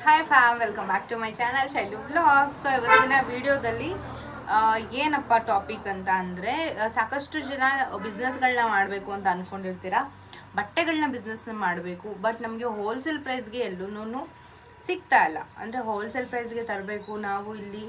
hi fam welcome back to my channel Shailu vlog so ಇವತ್ತಿನ ವಿಡಿಯೋದಲ್ಲಿ ಏನಪ್ಪ ಟಾಪಿಕ್ ಅಂತ ಅಂದರೆ ಸಾಕಷ್ಟು ಜನ ಬಿಸ್ನೆಸ್ಗಳನ್ನ ಮಾಡಬೇಕು ಅಂತ ಅಂದ್ಕೊಂಡಿರ್ತೀರ ಬಟ್ಟೆಗಳನ್ನ ಬಿಸ್ನೆಸ್ನ ಮಾಡಬೇಕು ಬಟ್ ನಮಗೆ ಹೋಲ್ಸೇಲ್ ಪ್ರೈಸ್ಗೆ ಎಲ್ಲೂ ಸಿಗ್ತಾ ಇಲ್ಲ ಅಂದರೆ ಹೋಲ್ಸೇಲ್ ಪ್ರೈಸ್ಗೆ ತರಬೇಕು ನಾವು ಇಲ್ಲಿ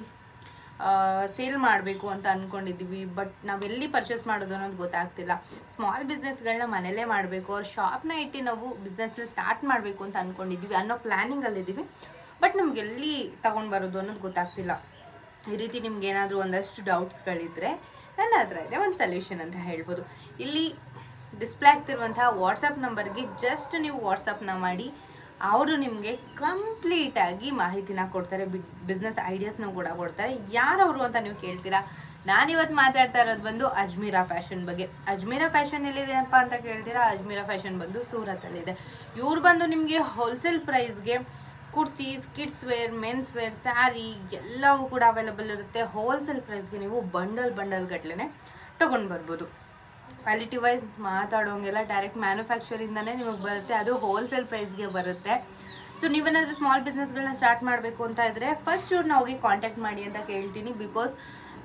ಸೇಲ್ ಮಾಡಬೇಕು ಅಂತ ಅಂದ್ಕೊಂಡಿದ್ದೀವಿ ಬಟ್ ನಾವೆಲ್ಲಿ ಪರ್ಚೇಸ್ ಮಾಡೋದು ಅನ್ನೋದು ಗೊತ್ತಾಗ್ತಿಲ್ಲ ಸ್ಮಾಲ್ ಬಿಸ್ನೆಸ್ಗಳನ್ನ ಮನೇಲೇ ಮಾಡಬೇಕು ಅವ್ರ ಶಾಪ್ನ ಇಟ್ಟು ನಾವು ಬಿಸ್ನೆಸ್ನ ಸ್ಟಾರ್ಟ್ ಮಾಡಬೇಕು ಅಂತ ಅಂದ್ಕೊಂಡಿದ್ದೀವಿ ಅನ್ನೋ ಪ್ಲ್ಯಾನಿಂಗಲ್ಲಿದ್ದೀವಿ ಬಟ್ ನಮ್ಗೆ ಎಲ್ಲಿ ತಗೊಂಡು ಬರೋದು ಅನ್ನೋದು ಗೊತ್ತಾಗ್ತಿಲ್ಲ ಈ ರೀತಿ ನಿಮ್ಗೆ ಏನಾದರೂ ಒಂದಷ್ಟು ಡೌಟ್ಸ್ಗಳಿದ್ದರೆ ನನ್ನ ಹತ್ರ ಇದೆ ಒಂದು ಸೊಲ್ಯೂಷನ್ ಅಂತ ಹೇಳ್ಬೋದು ಇಲ್ಲಿ ಡಿಸ್ಪ್ಲೇ ಆಗ್ತಿರುವಂತಹ ವಾಟ್ಸಪ್ ನಂಬರ್ಗೆ ಜಸ್ಟ್ ನೀವು ವಾಟ್ಸಪ್ನ ಮಾಡಿ ಅವರು ನಿಮಗೆ ಕಂಪ್ಲೀಟಾಗಿ ಮಾಹಿತಿನ ಕೊಡ್ತಾರೆ ಬಿಸ್ನೆಸ್ ಐಡಿಯಾಸ್ನ ಕೂಡ ಕೊಡ್ತಾರೆ ಯಾರವರು ಅಂತ ನೀವು ಕೇಳ್ತೀರಾ ನಾನಿವತ್ತು ಮಾತಾಡ್ತಾ ಇರೋದು ಬಂದು ಅಜ್ಮೀರಾ ಫ್ಯಾಷನ್ ಬಗ್ಗೆ ಅಜ್ಮೀರಾ ಫ್ಯಾಷನ್ ಎಲ್ಲಿದೆಯಪ್ಪ ಅಂತ ಕೇಳ್ತೀರಾ ಅಜ್ಮೀರಾ ಫ್ಯಾಷನ್ ಬಂದು ಸೂರತಲ್ಲಿದೆ ಇವ್ರು ಬಂದು ನಿಮಗೆ ಹೋಲ್ಸೇಲ್ ಪ್ರೈಸ್ಗೆ kurtis kids wear men's wear sari ಎಲ್ಲವೂ ಕೂಡ ಅವೈಲಬಲ್ ಇರುತ್ತೆ ಹೋಲ್ಸೇಲ್ ಪ್ರೈಸ್ಗೆ ನೀವು ಬಂಡಲ್ ಬಂಡಲ್ ಗಟ್ಲೆ ತೊಗೊಂಡು ಬರ್ಬೋದು ಕ್ವಾಲಿಟಿ ವೈಸ್ ಮಾತಾಡೋಂಗೆಲ್ಲ ಡೈರೆಕ್ಟ್ ಮ್ಯಾನುಫ್ಯಾಕ್ಚರಿಂದನೇ ನಿಮಗೆ ಬರುತ್ತೆ ಅದು ಹೋಲ್ಸೇಲ್ ಪ್ರೈಸ್ಗೆ ಬರುತ್ತೆ ಸೊ ನೀವೇನಾದರೂ ಸ್ಮಾಲ್ ಬಿಸ್ನೆಸ್ಗಳನ್ನ ಸ್ಟಾರ್ಟ್ ಮಾಡಬೇಕು ಅಂತ ಇದ್ದರೆ ಫಸ್ಟ್ ಇವ್ರನ್ನ ಹೋಗಿ ಕಾಂಟ್ಯಾಕ್ಟ್ ಮಾಡಿ ಅಂತ ಕೇಳ್ತೀನಿ ಬಿಕಾಸ್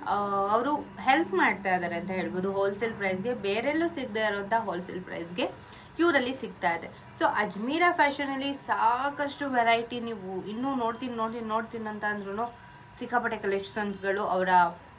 ಅವರು ಹೆಲ್ಪ್ ಮಾಡ್ತಾ ಇದ್ದಾರೆ ಅಂತ ಹೇಳ್ಬೋದು ಹೋಲ್ಸೇಲ್ ಪ್ರೈಸ್ಗೆ ಬೇರೆಲ್ಲೂ ಸಿಗದೆ ಇರೋಂಥ ಹೋಲ್ಸೇಲ್ ಪ್ರೈಸ್ಗೆ ಇವರಲ್ಲಿ ಸಿಗ್ತಾ ಇದೆ ಸೊ ಅಜ್ಮೀರಾ ಫ್ಯಾಷನಲ್ಲಿ ಸಾಕಷ್ಟು ವೆರೈಟಿ ನೀವು ಇನ್ನೂ ನೋಡ್ತೀನಿ ನೋಡ್ತೀನಿ ನೋಡ್ತೀನಿ ಅಂತ ಅಂದ್ರೂ ಸಿಕ್ಕಾಪಟ್ಟೆ ಕಲೆಕ್ಷನ್ಸ್ಗಳು ಅವರ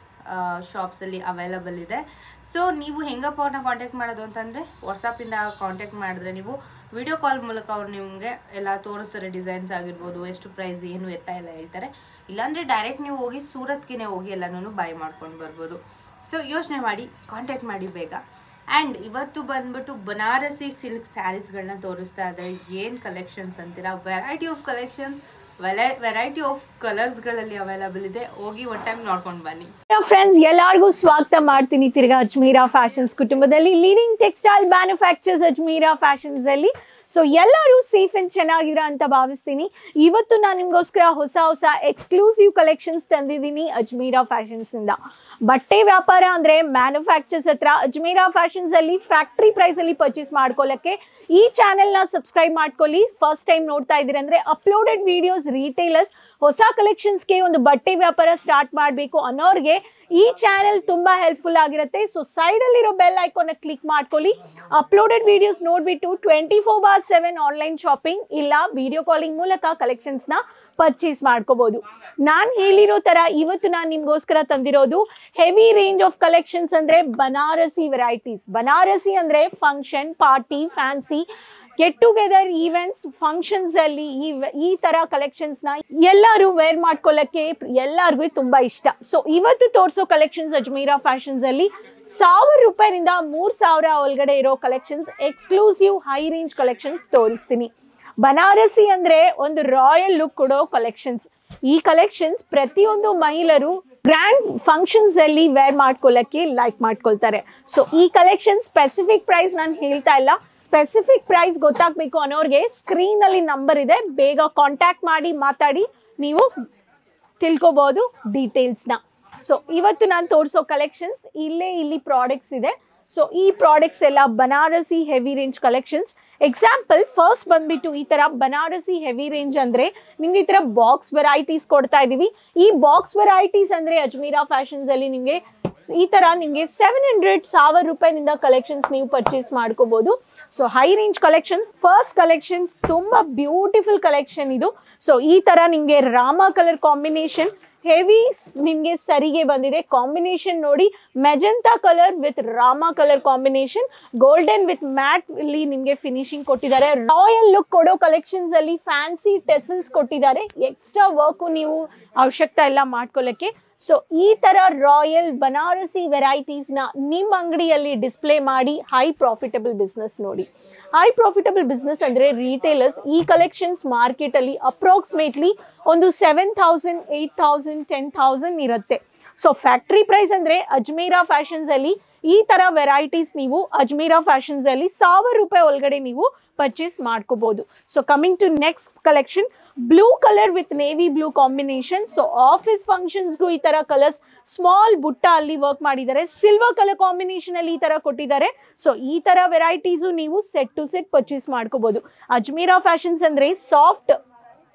ಶಾಪ್ಸಲ್ಲಿ ಅವೈಲಬಲ್ ಇದೆ ಸೊ ನೀವು ಹೆಂಗಪ್ಪ ಅವ್ರನ್ನ ಕಾಂಟ್ಯಾಕ್ಟ್ ಮಾಡೋದು ಅಂತಂದರೆ ವಾಟ್ಸಪ್ಪಿಂದ ಕಾಂಟ್ಯಾಕ್ಟ್ ಮಾಡಿದ್ರೆ ನೀವು ವಿಡಿಯೋ ಕಾಲ್ ಮೂಲಕ ಅವ್ರು ನಿಮಗೆ ಎಲ್ಲ ತೋರಿಸ್ತಾರೆ ಡಿಸೈನ್ಸ್ ಆಗಿರ್ಬೋದು ಎಷ್ಟು ಪ್ರೈಸ್ ಏನು ಎತ್ತ ಎಲ್ಲ ಹೇಳ್ತಾರೆ ಇಲ್ಲಾಂದರೆ ಡೈರೆಕ್ಟ್ ನೀವು ಹೋಗಿ ಸೂರತ್ಗೆ ಹೋಗಿ ಎಲ್ಲನೂ ಬೈ ಮಾಡ್ಕೊಂಡು ಬರ್ಬೋದು ಸೊ ಯೋಚನೆ ಮಾಡಿ ಕಾಂಟ್ಯಾಕ್ಟ್ ಮಾಡಿ ಬೇಗ ಆ್ಯಂಡ್ ಇವತ್ತು ಬಂದ್ಬಿಟ್ಟು ಬನಾರಸಿ ಸಿಲ್ಕ್ ಸ್ಯಾರೀಸ್ಗಳನ್ನ ತೋರಿಸ್ತಾ ಇದ್ದಾರೆ ಏನು ಕಲೆಕ್ಷನ್ಸ್ ಅಂತೀರಾ ವೆರೈಟಿ ಆಫ್ ಕಲೆಕ್ಷನ್ಸ್ ವೆಲೈ ವೆರೈಟಿ ಆಫ್ ಕಲರ್ಸ್ಗಳಲ್ಲಿ ಅವೈಲಬಲ್ ಇದೆ ಹೋಗಿ ಒನ್ ಟೈಮ್ ನೋಡ್ಕೊಂಡು ಬನ್ನಿ ಫ್ರೆಂಡ್ಸ್ ಎಲ್ಲರಿಗೂ ಸ್ವಾಗತ ಮಾಡ್ತೀನಿ ತಿರ್ಗಾ ಅಜ್ಮೀರಾ ಫ್ಯಾಷನ್ಸ್ ಕುಟುಂಬದಲ್ಲಿ leading textile manufacturers Ajmera fashions ಅಲ್ಲಿ ಸೊ ಎಲ್ಲರೂ ಸೇಫ್ ಅಂಡ್ ಚೆನ್ನಾಗಿರೋ ಅಂತ ಭಾವಿಸ್ತೀನಿ ಇವತ್ತು ನಾನು ನಿಮಗೋಸ್ಕರ ಹೊಸ ಹೊಸ ಎಕ್ಸ್ಕ್ಲೂಸಿವ್ ಕಲೆಕ್ಷನ್ಸ್ ತಂದಿದ್ದೀನಿ ಅಜ್ಮೀರಾ ಫ್ಯಾಷನ್ಸ್ ಇಂದ ಬಟ್ಟೆ ವ್ಯಾಪಾರ ಅಂದ್ರೆ ಮ್ಯಾನುಫ್ಯಾಕ್ಚರ್ಸ್ ಹತ್ರ ಅಜ್ಮೀರಾ ಫ್ಯಾಷನ್ಸ್ ಅಲ್ಲಿ ಫ್ಯಾಕ್ಟ್ರಿ ಪ್ರೈಸ್ ಅಲ್ಲಿ ಪರ್ಚೇಸ್ ಮಾಡ್ಕೊಳ್ಳಕ್ಕೆ ಈ ಚಾನೆಲ್ ನ ಸಬ್ಸ್ಕ್ರೈಬ್ ಮಾಡ್ಕೊಳ್ಳಿ ಫಸ್ಟ್ ಟೈಮ್ ನೋಡ್ತಾ ಇದ್ದೀರಿ ಅಂದ್ರೆ ಅಪ್ಲೋಡೆಡ್ ವಿಡಿಯೋಸ್ ರೀಟೇಲರ್ಸ್ ಹೊಸ ಕಲೆಕ್ಷನ್ಸ್ಗೆ ಒಂದು ಬಟ್ಟೆ ವ್ಯಾಪಾರ ಸ್ಟಾರ್ಟ್ ಮಾಡಬೇಕು ಅನ್ನೋರಿಗೆ ಈ ಚಾನೆಲ್ ತುಂಬಾ ಹೆಲ್ಪ್ಫುಲ್ ಆಗಿರುತ್ತೆ ಸೊ ಸೈಡಲ್ಲಿರೋ ಬೆಲ್ ಐಕಾನ್ ಕ್ಲಿಕ್ ಮಾಡ್ಕೊಳ್ಳಿ ಅಪ್ಲೋಡೆಡ್ ವಿಡಿಯೋಸ್ ನೋಡ್ಬಿಟ್ಟು twenty four bar seven online shopping ಇಲ್ಲ ವಿಡಿಯೋ ಕಾಲಿಂಗ್ ಮೂಲಕ ಕಲೆಕ್ಷನ್ಸ್ನ ಪರ್ಚೇಸ್ ಮಾಡ್ಕೋಬಹುದು ನಾನು ಹೇಳಿರೋ ತರ ಇವತ್ತು ನಾನು ನಿಮ್ಗೋಸ್ಕರ ತಂದಿರೋದು ಹೆವಿ ರೇಂಜ್ ಆಫ್ ಕಲೆಕ್ಷನ್ಸ್ ಅಂದ್ರೆ ಬನಾರಸಿ ವೆರೈಟೀಸ್ ಬನಾರಸಿ ಅಂದ್ರೆ function party fancy get together events functions ಅಲ್ಲಿ ಈ ಈ ತರ ಕಲೆಕ್ಷನ್ಸ್ ನ ಎಲ್ಲರೂ ವೇರ್ ಮಾಡ್ಕೊಳ್ಳಕ್ಕೆ ಎಲ್ಲರಿಗೂ ತುಂಬಾ ಇಷ್ಟ ಸೊ ಇವತ್ತು ತೋರಿಸೋ ಕಲೆಕ್ಷನ್ಸ್ ಅಜ್ಮೀರಾ ಫ್ಯಾಷನ್ಸ್ ಅಲ್ಲಿ ಸಾವಿರ ರೂಪಾಯಿನಿಂದ ಮೂರ್ ಸಾವಿರ ಒಳಗಡೆ ಇರೋ collections exclusive high range collections ತೋರಿಸ್ತೀನಿ ಬನಾರಸಿ ಅಂದ್ರೆ ಒಂದು ರಾಯಲ್ ಲುಕ್ ಕೊಡೋ ಕಲೆಕ್ಷನ್ಸ್ ಈ ಕಲೆಕ್ಷನ್ಸ್ ಪ್ರತಿಯೊಂದು ಮಹಿಳೆಯರು ಗ್ರ್ಯಾಂಡ್ ಫಂಕ್ಷನ್ಸ್ ಅಲ್ಲಿ ವೇರ್ ಮಾಡ್ಕೊಳ್ಳಕ್ಕೆ ಲೈಕ್ ಮಾಡ್ಕೊಳ್ತಾರೆ ಸೊ ಈ ಕಲೆಕ್ಷನ್ ಸ್ಪೆಸಿಫಿಕ್ ಪ್ರೈಸ್ ನಾನು ಹೇಳ್ತಾ ಇಲ್ಲ ಸ್ಪೆಸಿಫಿಕ್ ಪ್ರೈಸ್ ಗೊತ್ತಾಗ್ಬೇಕು ಅನ್ನೋರಿಗೆ ಸ್ಕ್ರೀನ್ ಅಲ್ಲಿ ನಂಬರ್ ಇದೆ ಬೇಗ ಕಾಂಟ್ಯಾಕ್ಟ್ ಮಾಡಿ ಮಾತಾಡಿ ನೀವು ತಿಳ್ಕೊಬಹುದು ಡೀಟೇಲ್ಸ್ನ ಸೊ ಇವತ್ತು ನಾನು ತೋರಿಸೋ ಕಲೆಕ್ಷನ್ಸ್ ಇಲ್ಲೇ ಇಲ್ಲಿ ಪ್ರಾಡಕ್ಟ್ಸ್ ಇದೆ ಸೊ ಈ ಪ್ರಾಡಕ್ಟ್ಸ್ ಎಲ್ಲ Banarasi heavy range collections example first ಬಂದ್ಬಿಟ್ಟು ಈ ತರ ಬನಾರಸಿ ಹೆವಿ ರೇಂಜ್ ಅಂದ್ರೆ ನಿಮ್ಗೆ ಈ ತರ ಬಾಕ್ಸ್ ವೆರೈಟೀಸ್ ಕೊಡ್ತಾ ಇದೀವಿ ಈ ಬಾಕ್ಸ್ ವೆರೈಟೀಸ್ ಅಂದ್ರೆ ಅಜ್ಮೀರಾ ಫ್ಯಾಷನ್ಸ್ ಅಲ್ಲಿ ನಿಮ್ಗೆ ಈ ತರ ನಿಮ್ಗೆ ಸೆವೆನ್ ಹಂಡ್ರೆಡ್ ಸಾವಿರ ರೂಪಾಯಿನಿಂದ ಕಲೆಕ್ಷನ್ಸ್ ನೀವು ಪರ್ಚೇಸ್ ಮಾಡ್ಕೋಬಹುದು so high range collection first collection ತುಂಬಾ ಬ್ಯೂಟಿಫುಲ್ ಕಲೆಕ್ಷನ್ ಇದು ಸೊ ಈ ತರ ನಿಮ್ಗೆ ರಾಮ ಕಲರ್ ಕಾಂಬಿನೇಷನ್ ಹೆವಿ ನಿಮ್ಗೆ ಸರಿಗೆ ಬಂದಿದೆ ಕಾಂಬಿನೇಷನ್ ನೋಡಿ magenta colour with Rama colour combination golden with matte ಇಲ್ಲಿ ನಿಮ್ಗೆ ಫಿನಿಶಿಂಗ್ ಕೊಟ್ಟಿದ್ದಾರೆ ರಾಯಲ್ ಲುಕ್ ಕೊಡೋ ಕಲೆಕ್ಷನ್ಸ್ ಅಲ್ಲಿ ಫ್ಯಾನ್ಸಿ ಟೆಸಲ್ಸ್ ಕೊಟ್ಟಿದ್ದಾರೆ ಎಕ್ಸ್ಟ್ರಾ ವರ್ಕ್ ನೀವು ಅವಶ್ಯಕತೆ ಇಲ್ಲ ಮಾಡ್ಕೊಳ್ಳಕ್ಕೆ ಸೊ ಈ ತರ ರಾಯಲ್ ಬನಾರಸಿ ವೆರೈಟೀಸ್ ನ ನಿಮ್ಮ ಅಂಗಡಿಯಲ್ಲಿ ಡಿಸ್ಪ್ಲೇ ಮಾಡಿ ಹೈ ಪ್ರಾಫಿಟಬಲ್ ಬಿಸ್ನೆಸ್ ನೋಡಿ ಹೈ ಪ್ರಾಫಿಟಬಲ್ ಬಿಸ್ನೆಸ್ ಅಂದ್ರೆ ರಿಟೇಲರ್ಸ್ ಈ ಕಲೆಕ್ಷನ್ಸ್ ಮಾರ್ಕೆಟ್ ಅಲ್ಲಿ ಅಪ್ರಾಕ್ಸಿಮೇಟ್ಲಿ ಒಂದು seven thousand eight thousand ten thousand ಇರುತ್ತೆ ಸೊ ಫ್ಯಾಕ್ಟ್ರಿ ಪ್ರೈಸ್ ಅಂದ್ರೆ ಅಜ್ಮೀರಾ ಫ್ಯಾಷನ್ಸ್ ಅಲ್ಲಿ ಈ ತರ ವೆರೈಟೀಸ್ ನೀವು ಅಜ್ಮೀರಾ ಫ್ಯಾಷನ್ಸ್ ಅಲ್ಲಿ ಸಾವಿರ ರೂಪಾಯಿ ಒಳಗಡೆ ನೀವು ಪರ್ಚೇಸ್ ಮಾಡ್ಕೋಬಹುದು so coming to next collection blue colour with navy blue combination so office ಫಂಕ್ಷನ್ಸ್ಗೂ ಈ ತರ ಕಲರ್ಸ್ ಸ್ಮಾಲ್ ಬುಟ್ಟ ಅಲ್ಲಿ ವರ್ಕ್ ಮಾಡಿದ್ದಾರೆ ಸಿಲ್ವರ್ ಕಲರ್ ಕಾಂಬಿನೇಷನ್ ಅಲ್ಲಿ ಈ ತರ ಕೊಟ್ಟಿದ್ದಾರೆ ಸೊ ಈ ತರ ವೆರೈಟೀಸು ನೀವು ಸೆಟ್ ಟು ಸೆಟ್ ಪರ್ಚೇಸ್ ಮಾಡ್ಕೋಬಹುದು ಅಜ್ಮೀರಾ ಫ್ಯಾಷನ್ಸ್ ಅಂದ್ರೆ ಸಾಫ್ಟ್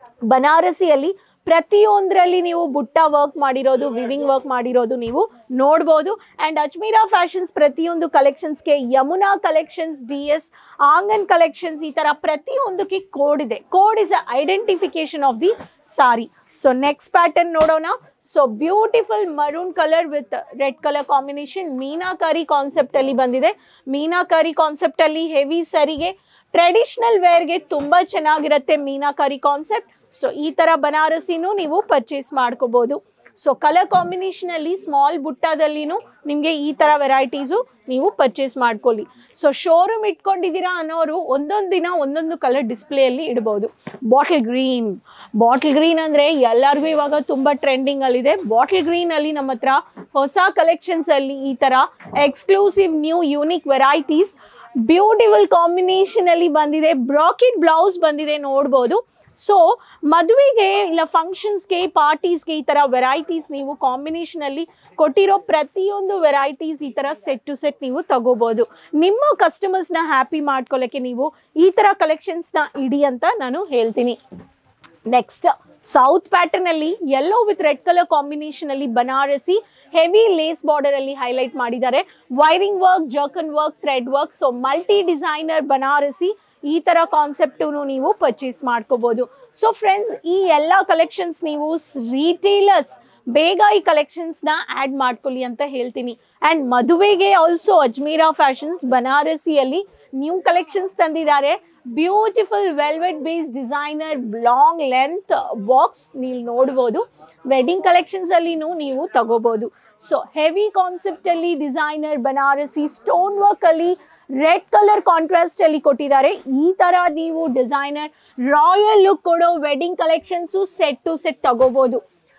ಬನಾರಸಿಯಲ್ಲಿ ಪ್ರತಿಯೊಂದರಲ್ಲಿ ನೀವು ಬುಟ್ಟ ವರ್ಕ್ ಮಾಡಿರೋದು ವಿವಿಂಗ್ ವರ್ಕ್ ಮಾಡಿರೋದು ನೀವು ನೋಡ್ಬೋದು ಆ್ಯಂಡ್ ಅಜ್ಮೀರಾ ಫ್ಯಾಷನ್ಸ್ ಪ್ರತಿಯೊಂದು ಕಲೆಕ್ಷನ್ಸ್ಗೆ Yamuna collections D S Aangan collections ಈ ಥರ ಪ್ರತಿಯೊಂದಕ್ಕೆ ಕೋಡ್ ಇದೆ code is a identification of the sari so next pattern ನೋಡೋಣ so beautiful maroon colour with red colour combination meenakari concept ಅಲ್ಲಿ ಬಂದಿದೆ ಮೀನಾಕಾರಿ ಕಾನ್ಸೆಪ್ಟ್ ಅಲ್ಲಿ ಹೆವಿ ಸರಿಗೆ ಟ್ರೆಡಿಷನಲ್ ವೇರ್ಗೆ ತುಂಬಾ ಚೆನ್ನಾಗಿರುತ್ತೆ ಮೀನಾಕಾರಿ ಕಾನ್ಸೆಪ್ಟ್ ಸೊ ಈ ತರ ಬನಾರಸಿನೂ ನೀವು ಪರ್ಚೇಸ್ ಮಾಡ್ಕೋಬಹುದು ಸೊ ಕಲರ್ ಕಾಂಬಿನೇಷನ್ ಅಲ್ಲಿ ಸ್ಮಾಲ್ ಬುಟ್ಟದಲ್ಲಿನೂ ನಿಮಗೆ ಈ ತರ ವೆರೈಟೀಸು ನೀವು ಪರ್ಚೇಸ್ ಮಾಡ್ಕೊಳ್ಳಿ ಸೊ ಶೋರೂಮ್ ಇಟ್ಕೊಂಡಿದ್ದೀರಾ ಅನ್ನೋರು ಒಂದೊಂದು ದಿನ ಒಂದೊಂದು ಕಲರ್ ಡಿಸ್ಪ್ಲೇಯಲ್ಲಿ ಇಡ್ಬೋದು ಬಾಟಲ್ ಗ್ರೀನ್ ಬಾಟಲ್ ಗ್ರೀನ್ ಅಂದರೆ ಎಲ್ಲರಿಗೂ ಇವಾಗ ತುಂಬ ಟ್ರೆಂಡಿಂಗಲ್ಲಿದೆ ಬಾಟಲ್ ಗ್ರೀನಲ್ಲಿ ನಮ್ಮ ಹತ್ರ ಹೊಸ ಕಲೆಕ್ಷನ್ಸ್ ಅಲ್ಲಿ ಈ ಥರ exclusive new unique varieties beautiful combination ಅಲ್ಲಿ ಬಂದಿದೆ ಬ್ರಾಕೆಟ್ ಬ್ಲೌಸ್ ಬಂದಿದೆ ನೋಡ್ಬೋದು ಸೊ ಮದುವೆಗೆ ಇಲ್ಲ ಫಂಕ್ಷನ್ಸ್ಗೆ ಪಾರ್ಟೀಸ್ಗೆ ಈ ಥರ ವೆರೈಟೀಸ್ ನೀವು ಕಾಂಬಿನೇಷನಲ್ಲಿ ಕೊಟ್ಟಿರೋ ಪ್ರತಿಯೊಂದು ವೆರೈಟೀಸ್ ಈ ಥರ ಸೆಟ್ ಟು ಸೆಟ್ ನೀವು ತಗೋಬೋದು ನಿಮ್ಮ ಕಸ್ಟಮರ್ಸ್ನ ಹ್ಯಾಪಿ ಮಾಡ್ಕೊಳ್ಳೋಕ್ಕೆ ನೀವು ಈ ಥರ ಕಲೆಕ್ಷನ್ಸ್ನ ಇಡಿ ಅಂತ ನಾನು ಹೇಳ್ತೀನಿ ನೆಕ್ಸ್ಟ್ ಸೌತ್ ಪ್ಯಾಟರ್ನ್ ಅಲ್ಲಿ yellow with red colour combination ಅಲ್ಲಿ ಬನಾರಸಿ ಹೆವಿ ಲೇಸ್ ಬಾರ್ಡರ್ ಅಲ್ಲಿ ಹೈಲೈಟ್ ಮಾಡಿದ್ದಾರೆ wiring work zircon work thread work so multi designer Banarasi ಈ ತರ ಕಾನ್ಸೆಪ್ಟು ನೀವು ಪರ್ಚೇಸ್ ಮಾಡ್ಕೋಬಹುದು ಸೊ ಫ್ರೆಂಡ್ಸ್ ಈ ಎಲ್ಲ ಕಲೆಕ್ಷನ್ಸ್ ನೀವು ರೀಟೇಲರ್ಸ್ ಬೇಗ ಈ ಕಲೆಕ್ಷನ್ಸ್ನ ಆ್ಯಡ್ ಮಾಡ್ಕೊಳ್ಳಿ ಅಂತ ಹೇಳ್ತೀನಿ ಆ್ಯಂಡ್ ಮದುವೆಗೆ ಆಲ್ಸೋ ಅಜ್ಮೀರಾ ಫ್ಯಾಷನ್ಸ್ ಬನಾರಸಿಯಲ್ಲಿ ನ್ಯೂ ಕಲೆಕ್ಷನ್ಸ್ ತಂದಿದ್ದಾರೆ beautiful velvet base designer long length box ನೀವು ನೋಡ್ಬೋದು ವೆಡ್ಡಿಂಗ್ ಕಲೆಕ್ಷನ್ಸ್ ಅಲ್ಲಿನೂ ನೀವು ತಗೋಬಹುದು ಸೊ ಹೆವಿ ಕಾನ್ಸೆಪ್ಟ್ ಅಲ್ಲಿ ಡಿಸೈನರ್ ಬನಾರಸಿ ಸ್ಟೋನ್ ವರ್ಕ್ ಅಲ್ಲಿ ರೆಡ್ ಕಲರ್ ಕಾಂಟ್ರಾಸ್ಟ್ ಅಲ್ಲಿ ಕೊಟ್ಟಿದ್ದಾರೆ ಈ ತರ ನೀವು ಡಿಸೈನರ್ ರಾಯಲ್ ಲುಕ್ ಕೊಡೋ wedding collections set to set ತಗೋಬಹುದು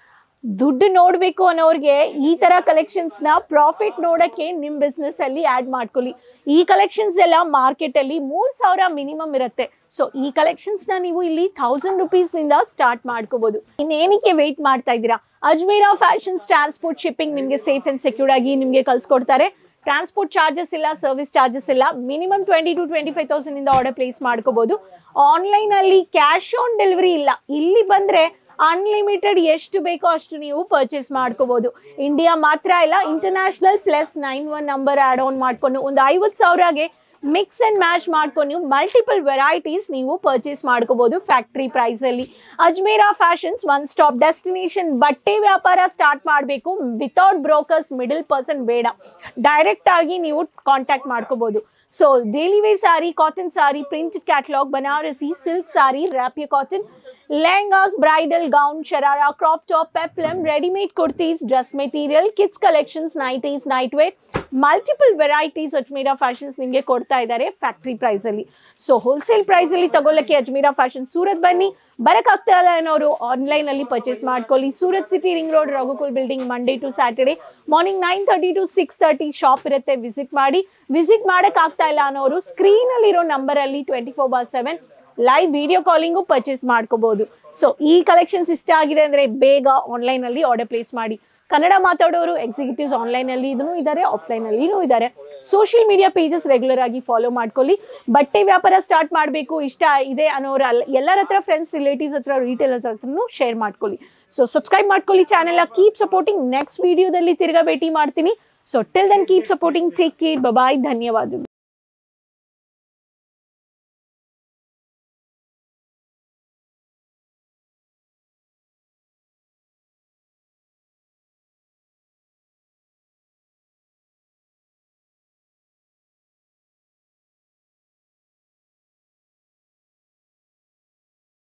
ದುಡ್ಡು ನೋಡಬೇಕು ಅನ್ನೋರಿಗೆ ಈ ತರ ಕಲೆಕ್ಷನ್ಸ್ ನ ಪ್ರಾಫಿಟ್ ನೋಡಕ್ಕೆ ನಿಮ್ ಬಿಸ್ನೆಸ್ ಅಲ್ಲಿ ಆಡ್ ಮಾಡ್ಕೊಳ್ಳಿ ಈ ಕಲೆಕ್ಷನ್ಸ್ ಎಲ್ಲ ಮಾರ್ಕೆಟ್ ಅಲ್ಲಿ ಮೂರ್ ಸಾವಿರ ಮಿನಿಮಮ್ ಇರುತ್ತೆ ಸೊ ಈ ಕಲೆಕ್ಷನ್ಸ್ ನ ನೀವು ಇಲ್ಲಿ ಥೌಸಂಡ್ ರುಪೀಸ್ ನಿಂದ ಸ್ಟಾರ್ಟ್ ಮಾಡ್ಕೋಬಹುದು ಇನ್ನೇನಕ್ಕೆ ವೆಯ್ಟ್ ಮಾಡ್ತಾ ಇದ್ದೀರಾ ಅಜ್ಮೀರಾ ಫ್ಯಾಷನ್ಸ್ ಟ್ರಾನ್ಸ್ಪೋರ್ಟ್ ಶಿಪ್ಪಿಂಗ್ ನಿಮಗೆ ಸೇಫ್ ಅಂಡ್ ಸೆಕ್ಯೂರ್ ಆಗಿ ನಿಮಗೆ ಕಳ್ಸಿಕೊಡ್ತಾರೆ ಟ್ರಾನ್ಸ್ಪೋರ್ಟ್ ಚಾರ್ಜಸ್ ಇಲ್ಲ ಸರ್ವಿಸ್ ಚಾರ್ಜಸ್ ಇಲ್ಲ minimum twenty two twenty five thousand ಇಂದ ಆರ್ಡರ್ ಪ್ಲೇಸ್ ಮಾಡ್ಕೋಬಹುದು ಆನ್ಲೈನ್ ಅಲ್ಲಿ ಕ್ಯಾಶ್ ಆನ್ ಡೆಲಿವರಿ ಇಲ್ಲ ಇಲ್ಲಿ ಬಂದ್ರೆ ಅನ್ಲಿಮಿಟೆಡ್ ಎಷ್ಟು ಬೇಕೋ ಅಷ್ಟು ನೀವು ಪರ್ಚೇಸ್ ಮಾಡ್ಕೋಬಹುದು ಇಂಡಿಯಾ ಮಾತ್ರ ಇಲ್ಲ international plus nine one number add on ಮಾಡ್ಕೊಂಡು ಒಂದು ಐವತ್ತು ಸಾವಿರಗೆ ಮಿಕ್ಸ್ ಅಂಡ್ ಮ್ಯಾಚ್ ಮಾಡ್ಕೊಂಡು ನೀವು ಮಲ್ಟಿಪಲ್ ವೆರೈಟೀಸ್ ನೀವು ಪರ್ಚೇಸ್ ಮಾಡ್ಕೋಬಹುದು ಫ್ಯಾಕ್ಟ್ರಿ ಪ್ರೈಸ್ ಅಲ್ಲಿ Ajmera fashions one stop destination ಬಟ್ಟೆ ವ್ಯಾಪಾರ ಸ್ಟಾರ್ಟ್ ಮಾಡಬೇಕು ವಿತೌಟ್ ಬ್ರೋಕರ್ಸ್ ಮಿಡಲ್ ಪರ್ಸನ್ ಬೇಡ ಡೈರೆಕ್ಟ್ ಆಗಿ ನೀವು ಕಾಂಟ್ಯಾಕ್ಟ್ ಮಾಡ್ಕೋಬಹುದು so daily wear sari cotton sari print catalogue Banarasi silk sari ರ್ಯಾಪಿಯ cotton lehengas bridal gown sharara crop top peplum readymade kurtis dress material kids collections nighties night wear multiple varieties Ajmera fashions ನಿಮಗೆ ಕೊಡ್ತಾ ಇದ್ದಾರೆ factory price ಅಲ್ಲಿ so wholesale price ಅಲ್ಲಿ ತಗೊಳ್ಳಕ್ಕೆ ಅಜ್ಮೀರಾ ಫ್ಯಾಷನ್ ಸೂರತ್ ಬನ್ನಿ ಬರಕ್ಕಾಗ್ತಾ ಇಲ್ಲ ಅನ್ನೋರು ಆನ್ಲೈನ್ ಅಲ್ಲಿ ಪರ್ಚೇಸ್ ಮಾಡ್ಕೊಳ್ಳಿ Surat city ring road Raghukul building Monday to Saturday morning nine thirty to six thirty shop ಇರುತ್ತೆ ವಿಸಿಟ್ ಮಾಡಿ ವಿಸಿಟ್ ಮಾಡಕ್ ಆಗ್ತಾ ಇಲ್ಲ ಅನ್ನೋರು ಸ್ಕ್ರೀನ್ ಅಲ್ಲಿ ಇರೋ ನಂಬರ್ ಅಲ್ಲಿ twenty four bar seven live video calling purchase ಮಾಡ್ಕೋಬಹುದು ಸೊ ಈ ಕಲೆಕ್ಷನ್ಸ್ ಇಷ್ಟ ಆಗಿದೆ ಅಂದ್ರೆ ಬೇಗ ಆನ್ಲೈನ್ ಅಲ್ಲಿ ಆರ್ಡರ್ ಪ್ಲೇಸ್ ಮಾಡಿ ಕನ್ನಡ ಮಾತಾಡೋರು ಎಕ್ಸಿಕ್ಯೂಟಿವ್ಸ್ ಆನ್ಲೈನ್ ಅಲ್ಲಿ ಇದೂ ಇದ್ದಾರೆ ಆಫ್ಲೈನ್ ಅಲ್ಲಿನೂ ಇದ್ದಾರೆ ಸೋಷಿಯಲ್ ಮೀಡಿಯಾ ಪೇಜಸ್ ರೆಗ್ಯುಲರ್ ಆಗಿ ಫಾಲೋ ಮಾಡ್ಕೊಳ್ಳಿ ಬಟ್ಟೆ ವ್ಯಾಪಾರ ಸ್ಟಾರ್ಟ್ ಮಾಡಬೇಕು ಇಷ್ಟ ಇದೆ ಅನ್ನೋರು ಅಲ್ಲ ಎಲ್ಲರ ಹತ್ರ ಫ್ರೆಂಡ್ಸ್ ರಿಲೇಟಿವ್ಸ್ ಹತ್ರ ರಿಟೇಲರ್ಸ್ ಹತ್ರನೂ ಶೇರ್ ಮಾಡ್ಕೊಳ್ಳಿ ಸೊ ಸಬ್ಸ್ಕ್ರೈಬ್ ಮಾಡ್ಕೊಳ್ಳಿ ಚಾನೆಲ್ ಕೀಪ್ ಸಪೋರ್ಟಿಂಗ್ ನೆಕ್ಸ್ಟ್ ವಿಡಿಯೋದಲ್ಲಿ ತಿರ್ಗಾ ಭೇಟಿ ಮಾಡ್ತೀನಿ so till then keep supporting take care bye ಧನ್ಯವಾದಗಳು